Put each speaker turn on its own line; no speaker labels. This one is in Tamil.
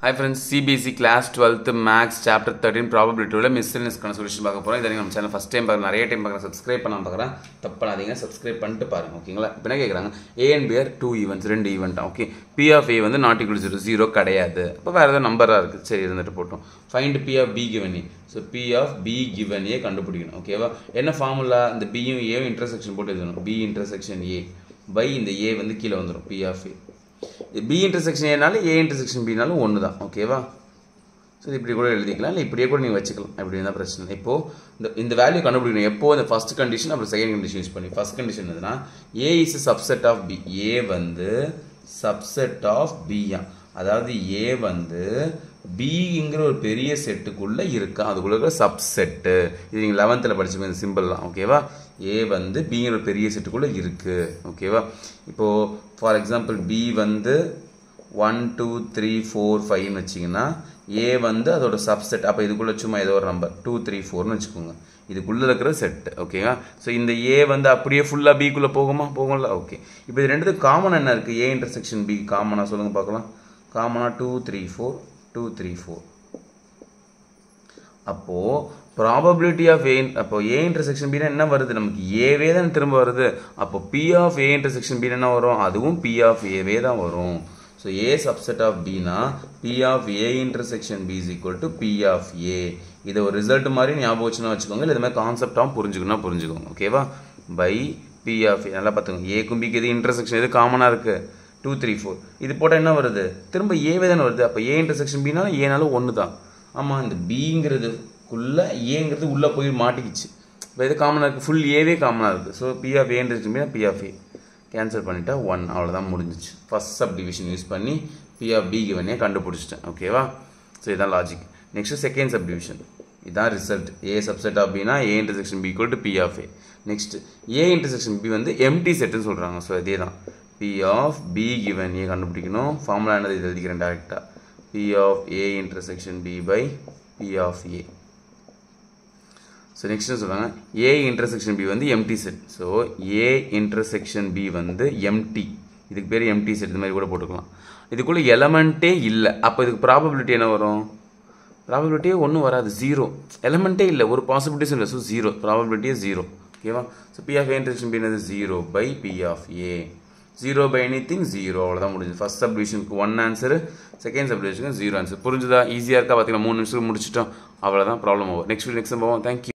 hi friends CBSE class twelfth maths chapter thirteen ப்ராபபிலிட்டியோட மிஸ்டர்னஸ்க்கான சொல்யூஷன் பார்க்க போகிறோம் இதை நீங்கள் நம்ம சேனல் ஃபஸ்ட் டைம் பார்க்குறேன் நிறைய டைம் பார்க்குறேன் சப்ஸ்கிரைப் பண்ணாம பார்க்குறேன் தப்பு பண்ணாதீங்க சப்ஸ்கிரைப் பண்ணிட்டு பாருங்க ஓகேங்களா இப்போ என்ன கேட்குறாங்க A and B are two events ரெண்டு event okay P of A வந்து நாட் ஈக்குவல் ஜீரோ ஜீரோ கிடையாது இப்போ வேறு ஏதாவது நம்பராக இருக்குது சரி இருந்துட்டு போட்டோம் find P of B given A so P of B given A கண்டுபிடிக்கணும் ஓகேவா என்ன ஃபார்முலா இந்த பியும் ஏவும் இன்டர்செக்ஷன் போட்டு எழுதணும் பி இன்டர்செக்ஷன் ஏ பை இந்த ஏ வந்து கீழே வந்துடும் P of A B intersection ஏனாலும் ஏ இன்டர்செக்ஷன் பினாலும் ஒன்று தான் ஓகேவா ஸோ இது இப்படி கூட எழுதிக்கலாம் இல்லை இப்படியே கூட நீங்கள் வச்சுக்கலாம் அப்படி இருந்தால் பிரச்சனை இல்லை இப்போது இந்த இந்த வேல்யூ கண்டுபிடிக்கணும் எப்போ இந்த ஃபர்ஸ்ட் கண்டிஷன் அப்புறம் செகண்ட் கண்டிஷன் யூஸ் பண்ணி ஃபர்ஸ்ட் கண்டிஷன் எதுனா A is subset of B A வந்து சப்செட் ஆஃப் பியா அதாவது ஏ வந்து பிங்கிற ஒரு பெரிய செட்டுக்குள்ளே இருக்கா அதுக்குள்ள இருக்கிற சப்செட்டு இது நீங்கள் லெவன்த்தில் படிச்சுக்கோங்க இந்த சிம்பிள்லாம் ஓகேவா ஏ வந்து பிங்கிற ஒரு பெரிய செட்டுக்குள்ளே இருக்குது ஓகேவா இப்போது ஃபார் எக்ஸாம்பிள் பி வந்து ஒன் டூ த்ரீ ஃபோர் ஃபைவ்னு வச்சிங்கன்னா ஏ வந்து அதோட சப்செட் அப்போ இதுக்குள்ளே சும்மா ஏதோ ஒரு நம்பர் டூ த்ரீ ஃபோர்னு வச்சுக்கோங்க இதுக்குள்ளே இருக்கிற செட் ஓகேவா ஸோ இந்த ஏ வந்து அப்படியே ஃபுல்லாக பிக்குள்ளே போகுமா போகும்ல ஓகே இப்போ இது ரெண்டுத்துக்கு காமன் என்ன இருக்குது ஏ இன்டர்செக்ஷன் பி காமனாக சொல்லுங்கள் பார்க்கலாம் காமனாக two three four two three four அப்போது ப்ராபபிலிட்டி ஆஃப் ஏ அப்போ ஏ இன்டர்செக்ஷன் பின்னா என்ன வருது நமக்கு ஏவே தான் திரும்ப வருது அப்போ பி ஆஃப் ஏ இன்டர்செக்ஷன் பின்னா என்ன வரும் அதுவும் பி ஆஃப் ஏவே தான் வரும் ஸோ ஏ சப்செட் ஆஃப் பினா P of A intersection B is equal to P of A இதை ஒரு ரிசல்ட் மாதிரி ஞாபகம் வச்சுன்னா வச்சுக்கோங்க இல்லை இது மாதிரி கான்செப்டாகவும் புரிஞ்சுக்கணும் புரிஞ்சுக்கோங்க ஓகேவா பை பி ஆஃப் ஏ நல்லா பார்த்துக்கோங்க ஏக்கும் பிக்கு எது இன்டர்செக்ஷன் எது காமனாக இருக்குது டூ த்ரீ ஃபோர் இது போட்டால் என்ன வருது திரும்ப ஏவே தானே வருது அப்போ ஏ இன்டர்செக்ஷன் பினாலும் ஏனாலும் ஒன்று தான் ஆமாம் இந்த பிங்கிறதுக்குள்ளே ஏங்கிறது உள்ளே போய் மாட்டிக்கிச்சு இப்போ இது காமனாக இருக்குது ஃபுல் ஏவே காமனாக இருக்குது so P of A intersection பினா பி ஆஃப் ஏ கேன்சல் பண்ணிட்டா ஒன் அவ்வளோதான் முடிஞ்சிச்சு ஃபஸ்ட் சப் டிவிஷன் யூஸ் பண்ணி பி ஆஃப் பி கிவனே கண்டுபிடிச்சிட்டேன் ஓகேவா ஸோ இதான் logic next second subdivision இதான் ரிசல்ட் ஏ சப்செட் ஆஃப் பினா A intersection B equal to P of A next A intersection B வந்து எம்டி செட்டுன்னு சொல்கிறாங்க ஸோ இதே தான் P of B given A கண்டுபிடிக்கணும் ஃபார்முலா என்னது இது எழுதிக்கிறேன் டேரெக்டாக P of A intersection B by P of A so next சொல்கிறாங்க ஏ இன்டர்செக்ஷன் பி வந்து empty set so A intersection B வந்து எம்டி இதுக்கு பேர் எம்டி செட் இது மாதிரி கூட போட்டுக்கலாம் இதுக்குள்ளே எலமெண்ட்டே இல்லை அப்போ இதுக்கு ப்ராபபிலிட்டி என்ன வரும் ப்ராபபிலிட்டியே ஒன்றும் வராது ஜீரோ எலமெண்ட்டே இல்லை ஒரு பாசிபிலிட்டிஸும் இல்லை ஸோ ஜீரோ ப்ராபபிலிட்டியே ஜீரோ ஓகேவா so P of A intersection B என்னது zero by P of A zero by anything zero அவ்வளோதான் முடிஞ்சது ஃபஸ்ட் சப்டிவிஷனுக்கு ஒன் ஆன்சரு செகண்ட் சப்டிவிஷனுக்கு ஜீரோ ஆன்சர் புரிஞ்சுதா ஈஸியாக இருக்கா பார்த்தீங்கன்னா மூணு நிமிஷத்துக்கு முடிச்சிட்டோம் அவ்வளோதான் ப்ராப்ளம் ஆகும் நெக்ஸ்ட் நெக்ஸ்ட் போவோம் தேங்க்யூ